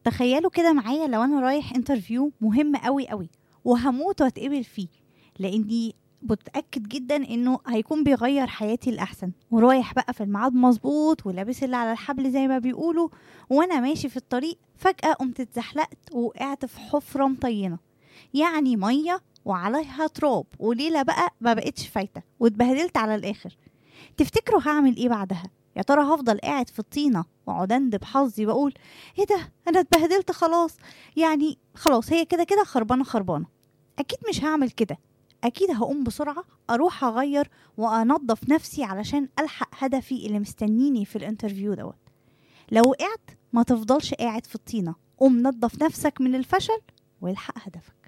تخيلوا كده معايا لو انا رايح انترفيو مهم قوي قوي وهموت واتقبل فيه لاني متأكد جدا انه هيكون بيغير حياتي الاحسن ورايح بقى في الميعاد مظبوط ولابس اللي على الحبل زي ما بيقولوا وانا ماشي في الطريق فجأة قمت اتزحلقت ووقعت في حفرة مطينة يعني مية وعليها تراب وليلة بقى ما بقتش فايتة واتبهدلت على الاخر تفتكروا هعمل ايه بعدها يا ترى هفضل قاعد في الطينة واقعد اندب حظي واقول ايه ده انا اتبهدلت خلاص يعني خلاص هي كده كده خربانة خربانة اكيد مش هعمل كده اكيد هقوم بسرعة اروح اغير وانضف نفسي علشان الحق هدفي اللي مستنيني في الانترفيو دوت لو وقعت ما تفضلش قاعد في الطينة قوم نضف نفسك من الفشل والحق هدفك